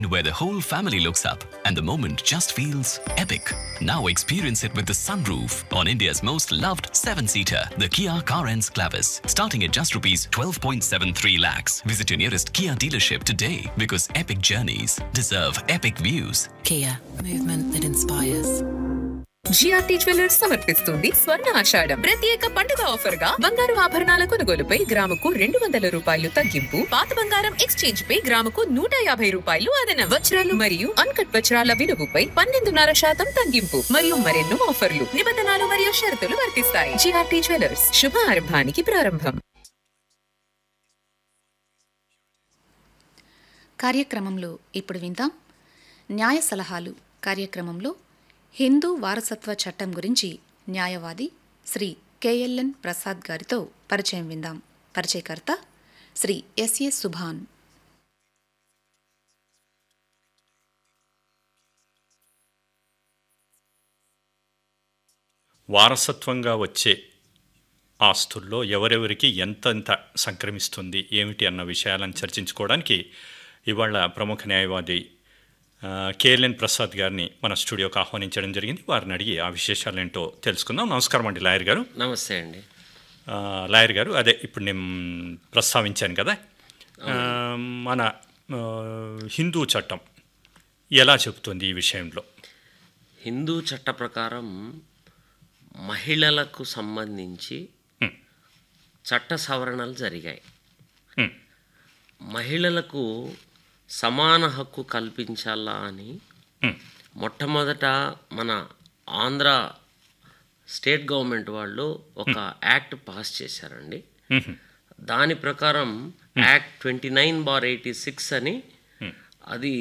where the whole family looks up and the moment just feels epic. Now experience it with the sunroof on India's most loved seven-seater, the Kia Carens Clavis, starting at just rupees 12.73 lakhs. Visit your nearest Kia dealership today because epic journeys deserve epic views. Kia, movement that inspires. GRT jewellers సమర్పిస్తుంది స్వర్ణ ఆషాఢం ప్రత్యేక పండుగ offer గా బంగారు ఆభరణాల కొనుగోలుపై గ్రాముకు రెండు వందల రూపాయలు తగ్గింపు పాత బంగారం ఎక్స్చేంజ్ పై గ్రాముకు నూట యాభై రూపాయలు అదన వజ్రాలు మరియు అన్కట్ వజ్రాల విలువపై పన్నెండున్నర శాతం తగ్గింపు మరియు మరెన్నో ఆఫర్లు నిబంధనలు మరియు షరతులు వర్తిస్తాయి జిఆర్టీ జ్యువెలర్స్ శుభ ఆరంభానికి ప్రారంభం కార్యక్రమంలో ఇప్పుడు విందాం న్యాయ సలహాలు కార్యక్రమంలో హిందూ వారసత్వ చట్టం గురించి న్యాయవాది శ్రీ కెఎల్ఎన్ ప్రసాద్ గారితో పరిచయం విందాం పరిచయకర్త శ్రీ ఎస్ఏ సుభాన్ వారసత్వంగా వచ్చే ఆస్తుల్లో ఎవరెవరికి ఎంతెంత సంక్రమిస్తుంది ఏమిటి అన్న విషయాలను చర్చించుకోవడానికి ఇవాళ ప్రముఖ న్యాయవాది ఆ, కేఎల్ఎన్ ప్రసాద్ గారిని మన స్టూడియోకి ఆహ్వానించడం జరిగింది వారిని అడిగి ఆ విశేషాలు ఏంటో తెలుసుకుందాం నమస్కారం అండి లాయర్ గారు నమస్తే అండి ఆ, లాయర్ గారు అదే ఇప్పుడు నేను ప్రస్తావించాను కదా ఆ, మన ఆ, హిందూ చట్టం ఎలా చెబుతుంది ఈ విషయంలో హిందూ చట్ట ప్రకారం మహిళలకు సంబంధించి హ్మ్. చట్ట సవరణలు జరిగాయి హ్మ్. మహిళలకు సమాన హక్కు కల్పించాలా అని హ్మ్. మొట్టమొదట మన ఆంధ్ర స్టేట్ గవర్నమెంట్ వాళ్ళు ఒక యాక్ట్ పాస్ చేశారండి హ్మ్. దాని ప్రకారం act twenty nine bar eighty six అని అది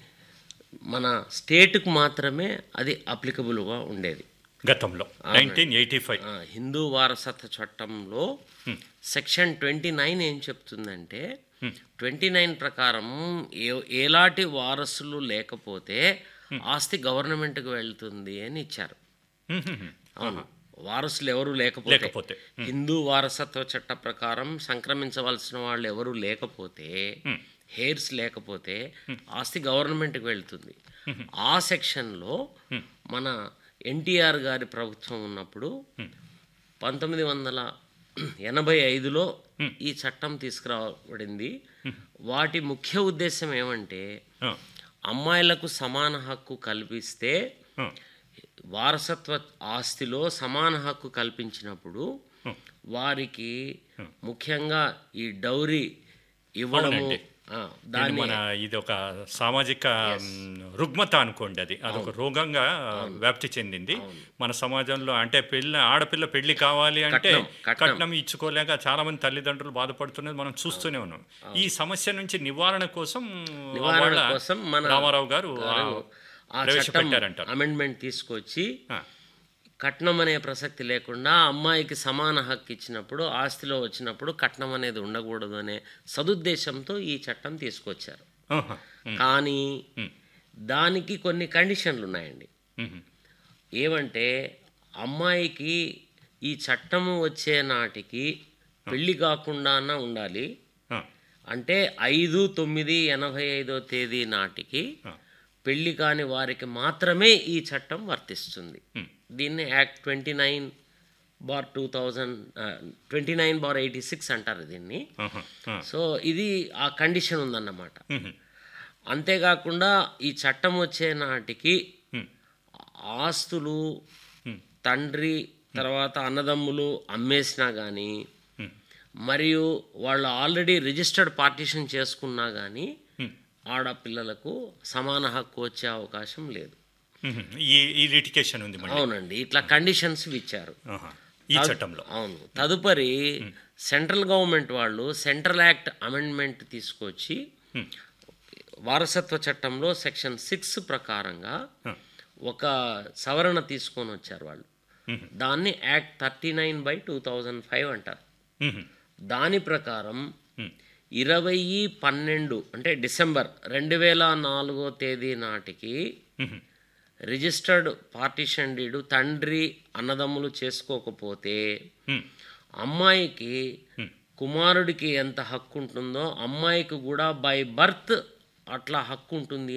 మన స్టేట్కు మాత్రమే అది అప్లికబుల్గా ఉండేది గతంలో నైన్టీన్ ఎయిటీ ఫైవ్ ఆ, హిందూ వారసత్వ చట్టంలో సెక్షన్ ట్వంటీ నైన్ ఏం చెప్తుందంటే ట్వంటీ నైన్ ప్రకారం ఏ ఎలాంటి వారసులు లేకపోతే ఆస్తి గవర్నమెంట్కి వెళ్తుంది అని ఇచ్చారు అవును వారసులు ఎవరు లేకపోతే లేకపోతే. హిందూ వారసత్వ చట్ట ప్రకారం సంక్రమించవలసిన వాళ్ళు ఎవరు లేకపోతే హెయిర్స్ లేకపోతే ఆస్తి గవర్నమెంట్కి వెళ్తుంది ఆ సెక్షన్లో మన ఎన్టీఆర్ గారి ప్రభుత్వం ఉన్నప్పుడు పంతొమ్మిది వందల ఎనభై ఐదులో ఈ చట్టం తీసుకురాబడింది వాటి ముఖ్య ఉద్దేశం ఏమంటే అమ్మాయిలకు సమాన హక్కు కల్పిస్తే వారసత్వ ఆస్తిలో సమాన హక్కు కల్పించినప్పుడు వారికి ముఖ్యంగా ఈ డౌరీ ఇవ్వడము అవునండి. ఆ, దీన్ని దాన్ని మన ఇది ఒక సామాజిక మ్, రుగ్మత అనుకోండి అది అదొక రోగంగా వ్యాప్తి చెందింది మన సమాజంలో అంటే పెళ్ళి ఆడపిల్ల పెళ్లి కావాలి అంటే కట్నం, కట్నం. కట్నం ఇచ్చుకోలేక చాలా మంది తల్లిదండ్రులు బాధపడుతున్నది మనం చూస్తూనే ఉన్నాం ఈ సమస్య నుంచి నివారణ కోసం నివారణ వాళ్ళ కోసం మన రామారావు గారు ఆ గారు ఆ చట్టం ప్రవేశపెట్టారంటారు అమెండ్మెంట్ తీసుకొచ్చి ఆ, కట్నం అనే ప్రసక్తి లేకుండా అమ్మాయికి సమాన హక్కు ఇచ్చినప్పుడు ఆస్తిలో వచ్చినప్పుడు కట్నం అనేది ఉండకూడదు అనే సదుద్దేశంతో ఈ చట్టం తీసుకొచ్చారు ఆహా, కానీ దానికి కొన్ని కండిషన్లు ఉన్నాయండి మ్మ్. ఏమంటే అమ్మాయికి ఈ చట్టము వచ్చే నాటికి పెళ్లి కాకుండా ఉండాలి ఆ, అంటే ఐదు తొమ్మిది ఎనభై ఐదో తేదీ నాటికి పెళ్లి కాని వారికి మాత్రమే ఈ చట్టం వర్తిస్తుంది దీన్ని act twenty nine bar two thousand twenty nine bar eighty six అంటారు దీన్ని ఆహా, ఆ, సో ఇది ఆ కండిషన్ ఉందన్నమాట మ్మ్. అంతేకాకుండా ఈ చట్టం వచ్చే నాటికి మ్మ్. ఆస్తులు తండ్రి తర్వాత అన్నదమ్ములు అమ్మేసినా కానీ మరియు వాళ్ళు ఆల్రెడీ రిజిస్టర్డ్ పార్టీషన్ చేసుకున్నా కానీ ఆడపిల్లలకు సమాన హక్కు వచ్చే అవకాశం లేదు మ్మ్. ఈ ఈ లిటికేషన్ ఉంది మళ్ళీ అవునండి ఇట్లా కండిషన్స్ ఇచ్చారు ఆహా, ఈ చట్టంలో అవును తదుపరి సెంట్రల్ గవర్నమెంట్ వాళ్ళు సెంట్రల్ యాక్ట్ అమెండ్మెంట్ తీసుకొచ్చి వారసత్వ చట్టంలో సెక్షన్ సిక్స్ ప్రకారంగా ఒక సవరణ తీసుకొని వచ్చారు వాళ్ళు దాన్ని act thirty nine by two thousand five అంటారు మ్మ్. దాని ప్రకారం ఇరవై పన్నెండు అంటే డిసెంబర్ రెండు వేల నాలుగో తేదీ నాటికి రిజిస్టర్డ్ పార్టీషన్ డీడు తండ్రి అన్నదమ్ములు చేసుకోకపోతే అమ్మాయికి కుమారుడికి ఎంత హక్కు ఉంటుందో అమ్మాయికి కూడా బై బర్త్ అట్లా హక్కు ఉంటుంది